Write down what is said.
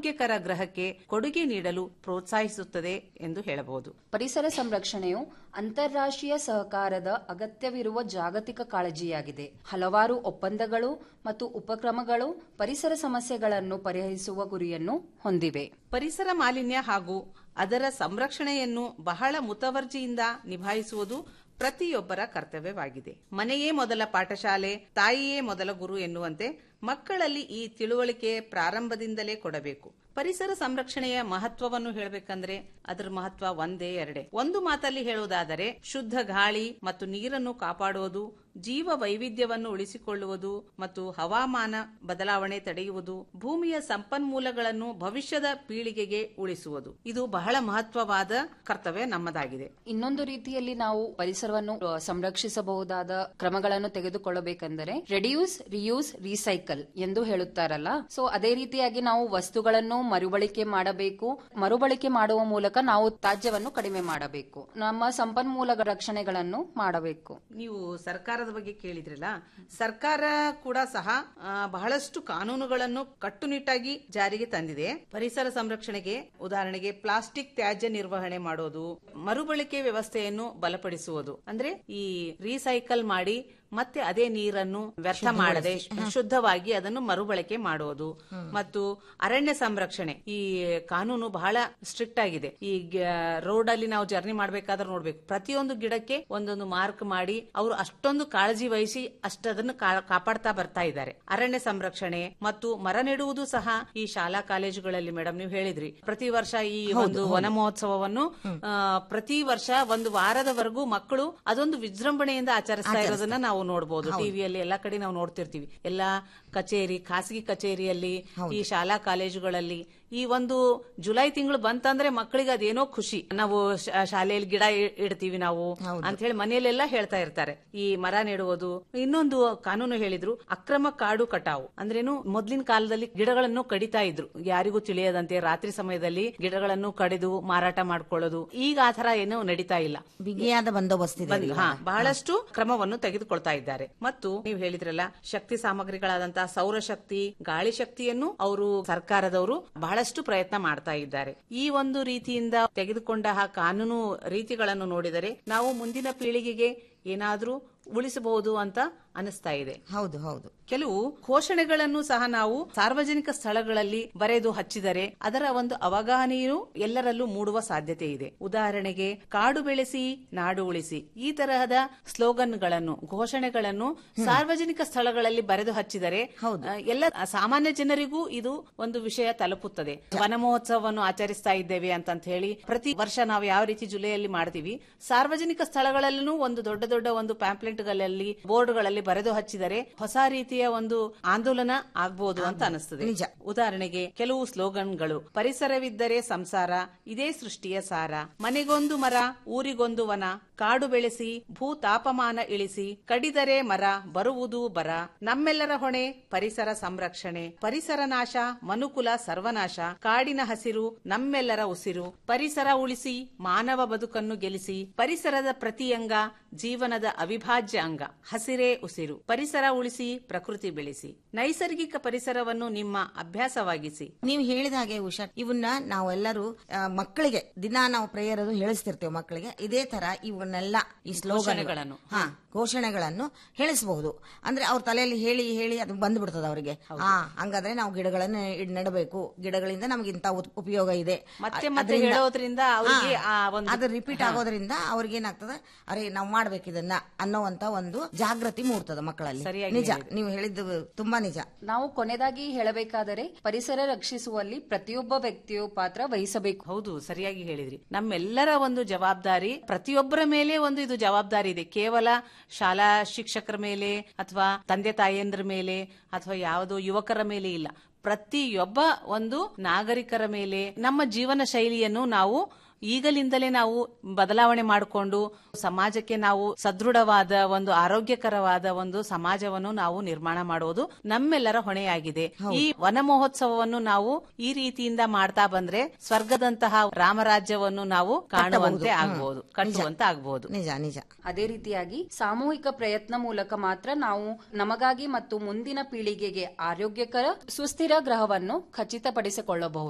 ಆರೋಗ್ಯಕರ ಗ್ರಹಕ್ಕೆ ಕೊಡುಗೆ ನೀಡಲು ಪ್ರೋತ್ಸಾಹಿಸುತ್ತದೆ ಎಂದು ಹೇಳಬಹುದು ಪರಿಸರ ಸಂರಕ್ಷಣೆಯು ಅಂತಾರಾಷ್ಟ್ರೀಯ ಸಹಕಾರದ ಅಗತ್ಯವಿರುವ ಜಾಗತಿಕ ಕಾಳಜಿಯಾಗಿದೆ ಹಲವಾರು ಒಪ್ಪಂದಗಳು ಮತ್ತು ಉಪಕ್ರಮಗಳು ಪರಿಸರ ಸಮಸ್ಯೆಗಳನ್ನು ಪರಿಹರಿಸುವ ಗುರಿಯನ್ನು ಹೊಂದಿವೆ ಪರಿಸರ ಮಾಲಿನ್ಯ ಹಾಗೂ ಅದರ ಸಂರಕ್ಷಣೆಯನ್ನು ಬಹಳ ಮುತವರ್ಜಿಯಿಂದ ನಿಭಾಯಿಸುವುದು ಪ್ರತಿಯೊಬ್ಬರ ಕರ್ತವ್ಯವಾಗಿದೆ ಮನೆಯೇ ಮೊದಲ ಪಾಠಶಾಲೆ ತಾಯಿಯೇ ಮೊದಲ ಗುರು ಎನ್ನುವಂತೆ ಮಕ್ಕಳಲ್ಲಿ ಈ ತಿಳುವಳಿಕೆ ಪ್ರಾರಂಭದಿಂದಲೇ ಕೊಡಬೇಕು ಪರಿಸರ ಸಂರಕ್ಷಣೆಯ ಮಹತ್ವವನ್ನು ಹೇಳಬೇಕಂದ್ರೆ ಅದರ ಮಹತ್ವ ಒಂದೇ ಎರಡೇ ಒಂದು ಮಾತಲ್ಲಿ ಹೇಳುವುದಾದರೆ ಶುದ್ಧ ಗಾಳಿ ಮತ್ತು ನೀರನ್ನು ಕಾಪಾಡುವುದು ಜೀವ ವೈವಿಧ್ಯವನ್ನು ಉಳಿಸಿಕೊಳ್ಳುವುದು ಮತ್ತು ಹವಾಮಾನ ಬದಲಾವಣೆ ತಡೆಯುವುದು ಭೂಮಿಯ ಸಂಪನ್ಮೂಲಗಳನ್ನು ಭವಿಷ್ಯದ ಪೀಳಿಗೆಗೆ ಉಳಿಸುವುದು ಇದು ಬಹಳ ಮಹತ್ವವಾದ ಕರ್ತವ್ಯ ನಮ್ಮದಾಗಿದೆ ಇನ್ನೊಂದು ರೀತಿಯಲ್ಲಿ ನಾವು ಪರಿಸರವನ್ನು ಅ, ಸಂರಕ್ಷಿಸಬಹುದಾದ ಕ್ರಮಗಳನ್ನು ತೆಗೆದುಕೊಳ್ಳಬೇಕೆಂದರೆ ರೆಡ್ಯೂಸ್ ರಿಯೂಸ್ ರೀಸೈಕಲ್ ಎಂದು ಹೇಳುತ್ತಾರಲ್ಲ ಸೊ ಅದೇ ರೀತಿಯಾಗಿ ನಾವು ವಸ್ತುಗಳನ್ನು ಮರುಬಳಕೆ ಮಾಡಬೇಕು ಮರುಬಳಕೆ ಮಾಡುವ ಮೂಲಕ ನಾವು ತ್ಯಾಜ್ಯವನ್ನು ಕಡಿಮೆ ಮಾಡಬೇಕು ನಮ್ಮ ಸಂಪನ್ಮೂಲ ರಕ್ಷಣೆಗಳನ್ನು ಮಾಡಬೇಕು ನೀವು ಸರ್ಕಾರದ ಬಗ್ಗೆ ಕೇಳಿದ್ರಲ್ಲ ಸರ್ಕಾರ ಕೂಡ ಸಹ ಆ, ಬಹಳಷ್ಟು ಕಾನೂನುಗಳನ್ನು ಕಟ್ಟುನಿಟ್ಟಾಗಿ ಜಾರಿಗೆ ತಂದಿದೆ ಪರಿಸರ ಸಂರಕ್ಷಣೆಗೆ ಉದಾಹರಣೆಗೆ ಪ್ಲಾಸ್ಟಿಕ್ ತ್ಯಾಜ್ಯ ನಿರ್ವಹಣೆ ಮಾಡೋದು ಮರುಬಳಕೆ ವ್ಯವಸ್ಥೆಯನ್ನು ಬಲಪಡಿಸುವುದು ಅಂದ್ರೆ ಈ ರೀಸೈಕಲ್ ಮಾಡಿ ಮತ್ತೆ ಅದೇ ನೀರನ್ನು ವ್ಯರ್ಥ ಮಾಡದೆ ಶುದ್ಧವಾಗಿ ಅದನ್ನು ಮರುಬಳಕೆ ಮಾಡುವುದು ಮತ್ತು ಅರಣ್ಯ ಸಂರಕ್ಷಣೆ ಈ ಕಾನೂನು ಬಹಳ ಸ್ಟ್ರಿಕ್ಟ್ ಆಗಿದೆ ಈ ರೋಡ್ ಅಲ್ಲಿ ನಾವು ಜರ್ನಿ ಮಾಡ್ಬೇಕಾದ್ರೆ ನೋಡ್ಬೇಕು ಪ್ರತಿಯೊಂದು ಗಿಡಕ್ಕೆ ಒಂದೊಂದು ಮಾರ್ಕ್ ಮಾಡಿ ಅವರು ಅಷ್ಟೊಂದು ಕಾಳಜಿ ವಹಿಸಿ ಅಷ್ಟದನ್ನು ಕಾ- ಕಾಪಾಡ್ತಾ ಬರ್ತಾ ಇದ್ದಾರೆ ಅರಣ್ಯ ಸಂರಕ್ಷಣೆ ಮತ್ತು ಮರ ನೆಡುವುದು ಸಹ ಈ ಶಾಲಾ ಕಾಲೇಜುಗಳಲ್ಲಿ ಮೇಡಮ್ ನೀವು ಹೇಳಿದ್ರಿ ಪ್ರತಿ ವರ್ಷ ಈ ಒಂದು ವನ ಮಹೋತ್ಸವವನ್ನು ಆ, ಪ್ರತಿ ವರ್ಷ ಒಂದು ವಾರದವರೆಗೂ ಮಕ್ಕಳು ಅದೊಂದು ವಿಜೃಂಭಣೆಯಿಂದ ಆಚರಿಸ್ತಾ ಇರೋದನ್ನ ನಾವು ನೋಡಬಹುದು ಟಿವಿಯಲ್ಲಿ ಎಲ್ಲಾ ಕಡೆ ನಾವು ನೋಡ್ತಿರ್ತೀವಿ ಎಲ್ಲಾ ಕಚೇರಿ ಖಾಸಗಿ ಕಚೇರಿಯಲ್ಲಿ ಈ ಶಾಲಾ ಕಾಲೇಜುಗಳಲ್ಲಿ ಈ ಒಂದು ಜುಲೈ ತಿಂಗಳು ಬಂತಂದ್ರೆ ಮಕ್ಕಳಿಗೆ ಅದೇನೋ ಖುಷಿ ನಾವು ಶಾ- ಶಾಲೆಯಲ್ಲಿ ಗಿಡ ಇ- ಇಡ್ತೀವಿ ನಾವು ಅಂತ ಹೇಳಿ ಮನೆಯಲ್ಲೆಲ್ಲ ಹೇಳ್ತಾ ಇರ್ತಾರೆ ಈ ಮರ ನೆಡುವುದು ಇನ್ನೊಂದು ಕಾನೂನು ಹೇಳಿದ್ರು ಅಕ್ರಮ ಕಾಡು ಕಟಾವು ಅಂದ್ರೇನು ಮೊದ್ಲಿನ ಕಾಲದಲ್ಲಿ ಗಿಡಗಳನ್ನು ಕಡಿತಾ ಇದ್ರು ಯಾರಿಗೂ ತಿಳಿಯದಂತೆ ರಾತ್ರಿ ಸಮಯದಲ್ಲಿ ಗಿಡಗಳನ್ನು ಕಡಿದು ಮಾರಾಟ ಮಾಡ್ಕೊಳ್ಳೋದು ಈಗ ಆ ತರ ಏನೂ ನಡೀತಾ ಇಲ್ಲ ಬಿಗಿಯಾದ ಬಂದೋಬಸ್ತ್ ಇದೆ ಬಂದ್- ಹಾ ಬಹಳಷ್ಟು ಕ್ರಮವನ್ನು ತೆಗೆದುಕೊಳ್ತಾ ಇದ್ದಾರೆ ಮತ್ತು ನೀವು ಹೇಳಿದ್ರಲ್ಲ ಶಕ್ತಿ ಸಾಮಗ್ರಿಗಳಾದಂತಹ ಸೌರಶಕ್ತಿ ಗಾಳಿ ಶಕ್ತಿಯನ್ನು ಅವರು ಸರ್ಕಾರದವರು ಬಹಳಷ್ಟು ಪ್ರಯತ್ನ ಮಾಡ್ತಾ ಇದ್ದಾರೆ ಈ ಒಂದು ರೀತಿಯಿಂದ ತೆಗೆದುಕೊಂಡ ಆ ಕಾನೂನು ರೀತಿಗಳನ್ನು ನೋಡಿದರೆ ನಾವು ಮುಂದಿನ ಪೀಳಿಗೆಗೆ ಏನಾದ್ರೂ ಉಳಿಸಬಹುದು ಅಂತ ಅನಿಸ್ತಾ ಇದೆ ಹೌದು ಹೌದು ಕೆಲವು ಘೋಷಣೆಗಳನ್ನು ಸಹ ನಾವು ಸಾರ್ವಜನಿಕ ಸ್ಥಳಗಳಲ್ಲಿ ಬರೆದು ಹಚ್ಚಿದರೆ ಅದರ ಒಂದು ಅವಗಾಹನೆಯು ಎಲ್ಲರಲ್ಲೂ ಮೂಡುವ ಸಾಧ್ಯತೆ ಇದೆ ಉದಾಹರಣೆಗೆ ಕಾಡು ಬೆಳೆಸಿ ನಾಡು ಉಳಿಸಿ ಈ ತರಹದ ಸ್ಲೋಗನ್ಗಳನ್ನು ಘೋಷಣೆಗಳನ್ನು ಸಾರ್ವಜನಿಕ ಸ್ಥಳಗಳಲ್ಲಿ ಬರೆದು ಹಚ್ಚಿದರೆ ಆ, ಎಲ್ಲ ಸಾಮಾನ್ಯ ಜನರಿಗೂ ಇದು ಒಂದು ವಿಷಯ ತಲುಪುತ್ತದೆ ವನ ಮಹೋತ್ಸವವನ್ನು ಆಚರಿಸ್ತಾ ಇದ್ದೇವೆ ಅಂತಂತ ಹೇಳಿ ಪ್ರತಿ ವರ್ಷ ನಾವು ಯಾವ ರೀತಿ ಜುಲೈಯಲ್ಲಿ ಮಾಡ್ತೀವಿ ಸಾರ್ವಜನಿಕ ಸ್ಥಳಗಳಲ್ಲೂ ಒಂದು ದೊಡ್ಡ ದೊಡ್ಡ ಒಂದು ಪ್ಯಾಂಪ್ಲೆಟ್ಗಳಲ್ಲಿ ಬೋರ್ಡ್ಗಳಲ್ಲಿ ಬರೆದು ಹಚ್ಚಿದರೆ ಹೊಸ ರೀತಿಯ ಒಂದು ಆಂದೋಲನ ಆಗ್ಬಹುದು ಅಂತ ಅನಿಸ್ತದೆ ನಿಜ. ಉದಾಹರಣೆಗೆ ಕೆಲವು ಸ್ಲೋಗನ್ಗಳು ಪರಿಸರವಿದ್ದರೆ ಸಂಸಾರ ಇದೇ ಸೃಷ್ಟಿಯ ಸಾರ ಮನೆಗೊಂದು ಮರ ಊರಿಗೊಂದು ವನ ಕಾಡು ಬೆಳೆಸಿ ಭೂ ತಾಪಮಾನ ಇಳಿಸಿ ಕಡಿದರೆ ಮರ ಬರುವುದು ಬರ ನಮ್ಮೆಲ್ಲರ ಹೊಣೆ ಪರಿಸರ ಸಂರಕ್ಷಣೆ ಪರಿಸರ ನಾಶ ಮನುಕುಲ ಸರ್ವನಾಶ ಕಾಡಿನ ಹಸಿರು ನಮ್ಮೆಲ್ಲರ ಉಸಿರು ಪರಿಸರ ಉಳಿಸಿ ಮಾನವ ಬದುಕನ್ನು ಗೆಲ್ಲಿಸಿ ಪರಿಸರದ ಪ್ರತಿ ಅಂಗ ಜೀವನದ ಅವಿಭಾಜ್ಯ ಅಂಗ ಹಸಿರೇ ಉಸಿರು ಪರಿಸರ ಉಳಿಸಿ ಪ್ರಕೃತಿ ಬೆಳೆಸಿ ನೈಸರ್ಗಿಕ ಪರಿಸರವನ್ನು ನಿಮ್ಮ ಅಭ್ಯಾಸವಾಗಿಸಿ ನೀವು ಹೇಳಿದ ಹಾಗೆ ಉಷಾ ಇವನ್ನ ನಾವೆಲ್ಲರೂ ಆ, ಮಕ್ಕಳಿಗೆ ದಿನ ನಾವು ಪ್ರೇಯರ್ ಅದು ಹೇಳಿಸ್ತಿರ್ತೇವೆ ಮಕ್ಕಳಿಗೆ ಇದೇ ತರ ಇವನ್ನೆಲ್ಲ ಈ ಸ್ಲೋಗನ್ಗಳನ್ನು ಹಾ ಘೋಷಣೆಗಳನ್ನು ಹೇಳಿಸಬಹುದು ಅಂದ್ರೆ ಅವ್ರ ತಲೆಯಲ್ಲಿ ಹೇಳಿ ಹೇಳಿ ಅದು ಬಂದ್ಬಿಡ್ತದೆ ಅವರಿಗೆ ಹಾ ಹಂಗಾದ್ರೆ ನಾವು ಗಿಡಗಳನ್ನ ಇಡ್- ನೆಡಬೇಕು ಗಿಡಗಳಿಂದ ನಮ್ಗೆ ಇಂತ ಉತ್- ಉಪಯೋಗ ಇದೆ ಮತ್ತೆ ಅ- ಮತ್ತೆ ಅದ್ರಿಂದ- ಹೇಳೋದ್ರಿಂದ ಅವ್ರಿಗೆ ಹಾ, ಆ ಒಂದು- ಅದು ರಿಪೀಟ್ ಆಗೋದ್ರಿಂದ ಅವ್ರಿಗೆ ಏನಾಗ್ತದೆ ಅರೆ ನಾವು ಮಾಡ್ಬೇಕು ಇದನ್ನ ಅನ್ನೋವಂತ ಒಂದು ಜಾಗೃತಿ ಮೂಡ್ತದೆ ಮಕ್ಕಳಲ್ಲಿ ಸರಿಯಾಗಿ ನಿಜ ನೀವು ಹೇಳಿದ್ದು ತುಂಬಾ ನಿಜ ನಾವು ಕೊನೆಯದಾಗಿ ಹೇಳಬೇಕಾದರೆ ಪರಿಸರ ರಕ್ಷಿಸುವಲ್ಲಿ ಪ್ರತಿಯೊಬ್ಬ ವ್ಯಕ್ತಿಯು ಪಾತ್ರ ವಹಿಸಬೇಕು ಹೌದು ಸರಿಯಾಗಿ ಹೇಳಿದ್ರಿ ನಮ್ಮೆಲ್ಲರ ಒಂದು ಜವಾಬ್ದಾರಿ ಪ್ರತಿಯೊಬ್ಬರ ಮೇಲೆ ಒಂದು ಇದು ಜವಾಬ್ದಾರಿ ಇದೆ ಕೇವಲ ಶಾಲಾ ಶಿಕ್ಷಕರ ಮೇಲೆ ಅಥವಾ ತಂದೆ ತಾಯಿಯಂದ್ರ ಮೇಲೆ ಅಥವಾ ಯಾವುದೋ ಯುವಕರ ಮೇಲೆ ಇಲ್ಲ ಪ್ರತಿಯೊಬ್ಬ ಒಂದು ನಾಗರಿಕರ ಮೇಲೆ ನಮ್ಮ ಜೀವನ ಶೈಲಿಯನ್ನು ನಾವು ಈಗಲಿಂದಲೇ ನಾವು ಬದಲಾವಣೆ ಮಾಡಿಕೊಂಡು ಸಮಾಜಕ್ಕೆ ನಾವು ಸದೃಢವಾದ ಒಂದು ಆರೋಗ್ಯಕರವಾದ ಒಂದು ಸಮಾಜವನ್ನು ನಾವು ನಿರ್ಮಾಣ ಮಾಡುವುದು ನಮ್ಮೆಲ್ಲರ ಹೊಣೆಯಾಗಿದೆ ಈ ವನ ಮಹೋತ್ಸವವನ್ನು ನಾವು ಈ ರೀತಿಯಿಂದ ಮಾಡ್ತಾ ಬಂದ್ರೆ ಸ್ವರ್ಗದಂತಹ ರಾಮರಾಜ್ಯವನ್ನು ನಾವು ಕಾಣುವಂತೆ ಆಗಬಹುದು ಕಟ್ಟುವಂತೆ ಆಗಬಹುದು ನಿಜ ನಿಜ ಅದೇ ರೀತಿಯಾಗಿ ಸಾಮೂಹಿಕ ಪ್ರಯತ್ನ ಮೂಲಕ ಮಾತ್ರ ನಾವು ನಮಗಾಗಿ ಮತ್ತು ಮುಂದಿನ ಪೀಳಿಗೆಗೆ ಆರೋಗ್ಯಕರ ಸುಸ್ಥಿರ ಗ್ರಹವನ್ನು ಖಚಿತಪಡಿಸಿಕೊಳ್ಳಬಹುದು